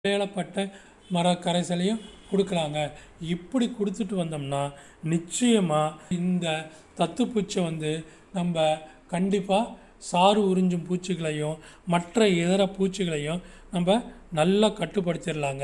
வேலப்பட்ட மர கரைசலையும் கொடுக்கலாங்க இப்படி கொடுத்துட்டு வந்தோம்னா நிச்சயமாக இந்த தத்துப்பூச்சை வந்து நம்ம கண்டிப்பாக சாறு உறிஞ்சும் பூச்சிகளையும் மற்ற இதர பூச்சிகளையும் நம்ம நல்லா கட்டுப்படுத்திடலாங்க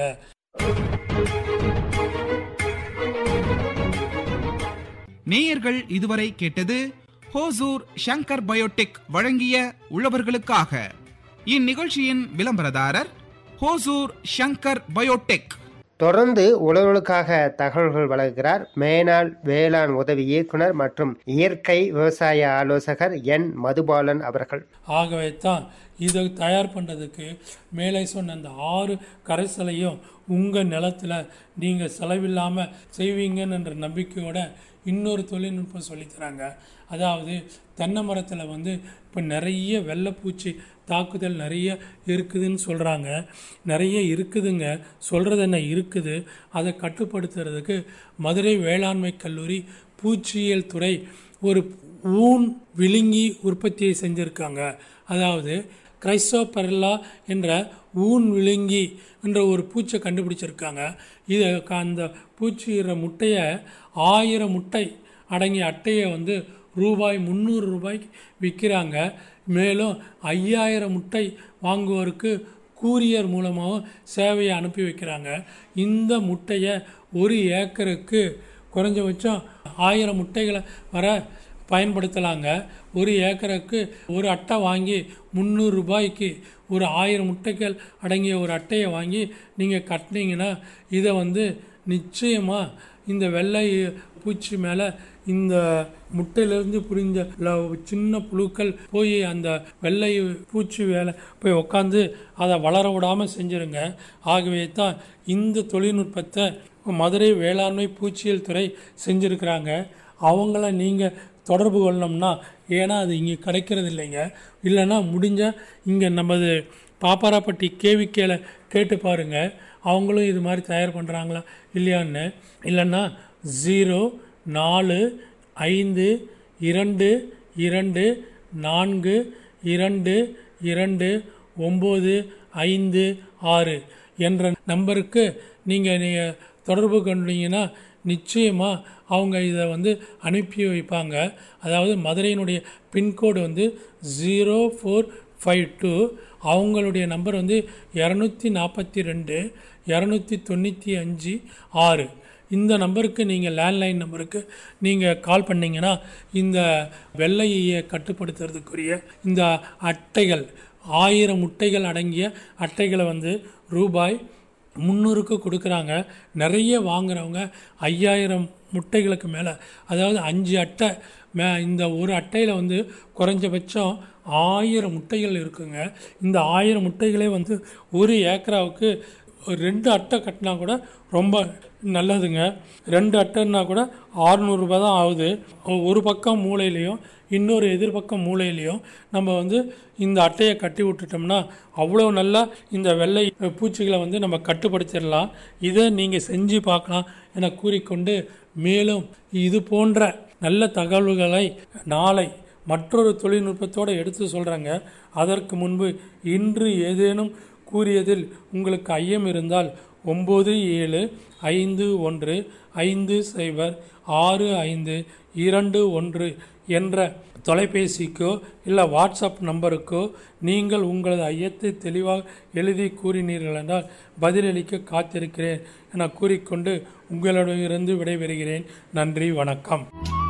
நேயர்கள் இதுவரை கேட்டது ஹோசூர் ஷங்கர் பயோடெக் வழங்கிய உழவர்களுக்காக இந்நிகழ்ச்சியின் விளம்பரதாரர் ஹோசூர் ஷங்கர் பயோடெக் தொடர்ந்து உழவர்களுக்காக தகவல்கள் வழங்குகிறார் மேனாள் வேளாண் உதவி இயக்குனர் மற்றும் இயற்கை விவசாய ஆலோசகர் என் மதுபாலன் அவர்கள் ஆகவே தான் இதை தயார் பண்ணுறதுக்கு மேலே சொன்ன அந்த ஆறு கரைசலையும் உங்கள் நிலத்தில் நீங்கள் செலவில்லாமல் செய்வீங்கன்ற நம்பிக்கையோட இன்னொரு தொழில்நுட்பம் சொல்லித்தராங்க அதாவது தென்னை மரத்தில் வந்து இப்போ நிறைய வெள்ளைப்பூச்சி தாக்குதல் நிறைய இருக்குதுன்னு சொல்கிறாங்க நிறைய இருக்குதுங்க சொல்கிறது என்ன இருக்குது அதை கட்டுப்படுத்துறதுக்கு மதுரை வேளாண்மை கல்லூரி பூச்சியியல் துறை ஒரு ஊன் விழுங்கி உற்பத்தியை செஞ்சுருக்காங்க அதாவது கிரைசோபெரல்லா என்ற ஊன் விழுங்கி என்ற ஒரு பூச்சை கண்டுபிடிச்சிருக்காங்க இது க- அந்த பூச்சியிற முட்டையை ஆயிரம் முட்டை அடங்கிய அட்டையை வந்து ரூபாய் முந்நூறு ரூபாய்க்கு விற்கிறாங்க மேலும் ஐயாயிரம் முட்டை வாங்குவோருக்கு கூரியர் மூலமாகவும் சேவையை அனுப்பி வைக்கிறாங்க இந்த முட்டையை ஒரு ஏக்கருக்கு குறைஞ்சபட்சம் ஆயிரம் முட்டைகளை வர பயன்படுத்தலாங்க ஒரு ஏக்கருக்கு ஒரு அட்டை வாங்கி முந்நூறு ரூபாய்க்கு ஒரு ஆயிரம் முட்டைகள் அடங்கிய ஒரு அட்டையை வாங்கி நீங்கள் கட்டினீங்கன்னா இதை வந்து நிச்சயமாக இந்த வெள்ளை பூச்சி மேலே இந்த முட்டையிலேருந்து புரிஞ்ச ல- சின்ன புழுக்கள் போய் அந்த வெள்ளை பூச்சி வேலை போய் உக்காந்து அதை வளர விடாமல் செஞ்சுருங்க ஆகவே தான் இந்த தொழில்நுட்பத்தை மதுரை வேளாண்மை பூச்சியியல் துறை செஞ்சுருக்கிறாங்க அவங்கள நீங்கள் தொடர்பு கொள்ளணும்னா ஏன்னா அது இங்கே கிடைக்கிறது இல்லைங்க இல்லைன்னா முடிஞ்சால் இங்கே நமது பாப்பாராப்பட்டி கேவிக்கேல கேட்டு பாருங்க அவங்களும் இது மாதிரி தயார் பண்ணுறாங்களா இல்லையான்னு இல்லைன்னா ஜீரோ நாலு ஐந்து இரண்டு இரண்டு நான்கு இரண்டு இரண்டு ஒம்பது ஐந்து ஆறு என்ற நம்பருக்கு நீங்கள் நீங்கள் தொடர்பு கொண்டீங்கன்னா நிச்சயமாக அவங்க இதை வந்து அனுப்பி வைப்பாங்க அதாவது மதுரையினுடைய பின்கோடு வந்து ஜீரோ ஃபோர் ஃபைவ் டூ அவங்களுடைய நம்பர் வந்து இரநூத்தி நாற்பத்தி ரெண்டு இரநூத்தி தொண்ணூற்றி அஞ்சு ஆறு இந்த நம்பருக்கு நீங்கள் லேண்ட்லைன் நம்பருக்கு நீங்கள் கால் பண்ணீங்கன்னா இந்த வெள்ளையை கட்டுப்படுத்துறதுக்குரிய இந்த அட்டைகள் ஆயிரம் முட்டைகள் அடங்கிய அட்டைகளை வந்து ரூபாய் முந்நூறுக்கு கொடுக்குறாங்க நிறைய வாங்குறவங்க ஐயாயிரம் முட்டைகளுக்கு மேலே அதாவது அஞ்சு அட்டை மே இந்த ஒரு அட்டையில் வந்து குறைஞ்சபட்சம் ஆயிரம் முட்டைகள் இருக்குங்க இந்த ஆயிரம் முட்டைகளே வந்து ஒரு ஏக்கராவுக்கு ஒரு ரெண்டு அட்டை கட்டினா கூட ரொம்ப நல்லதுங்க ரெண்டு அட்டைன்னா கூட ஆறுநூறுபா தான் ஆகுது ஒரு பக்கம் மூலையிலையும் இன்னொரு எதிர்பக்கம் மூலையிலையும் நம்ம வந்து இந்த அட்டையை கட்டி விட்டுட்டோம்னா அவ்வளோ நல்லா இந்த வெள்ளை பூச்சிகளை வந்து நம்ம கட்டுப்படுத்திடலாம் இதை நீங்கள் செஞ்சு பார்க்கலாம் என கூறிக்கொண்டு மேலும் இது போன்ற நல்ல தகவல்களை நாளை மற்றொரு தொழில்நுட்பத்தோடு எடுத்து சொல்கிறாங்க அதற்கு முன்பு இன்று ஏதேனும் கூறியதில் உங்களுக்கு ஐயம் இருந்தால் ஒம்பது ஏழு ஐந்து ஒன்று ஐந்து சைபர் ஆறு ஐந்து இரண்டு ஒன்று என்ற தொலைபேசிக்கோ இல்லை வாட்ஸ்அப் நம்பருக்கோ நீங்கள் உங்களது ஐயத்தை தெளிவாக எழுதி கூறினீர்கள் என்றால் பதிலளிக்க காத்திருக்கிறேன் என கூறிக்கொண்டு உங்களிடமிருந்து விடைபெறுகிறேன் நன்றி வணக்கம்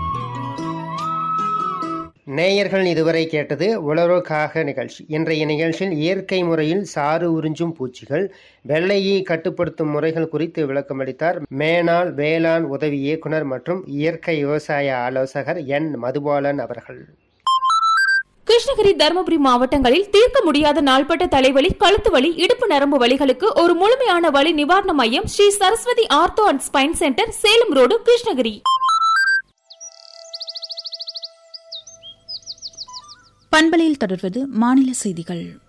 நேயர்கள் இதுவரை கேட்டது உழவுக்காக நிகழ்ச்சி இன்றைய நிகழ்ச்சியில் இயற்கை முறையில் சாறு உறிஞ்சும் பூச்சிகள் வெள்ளையை கட்டுப்படுத்தும் முறைகள் குறித்து விளக்கமளித்தார் மேனாள் வேளாண் உதவி இயக்குனர் மற்றும் இயற்கை விவசாய ஆலோசகர் என் மதுபாலன் அவர்கள் கிருஷ்ணகிரி தருமபுரி மாவட்டங்களில் தீர்க்க முடியாத நாள்பட்ட தலைவலி கழுத்து வலி இடுப்பு நரம்பு வலிகளுக்கு ஒரு முழுமையான வலி நிவாரண மையம் Shri Saraswati ortho and spine centre Salem road Krishnagiri பண்பலையில் தொடர்வது மாநில செய்திகள்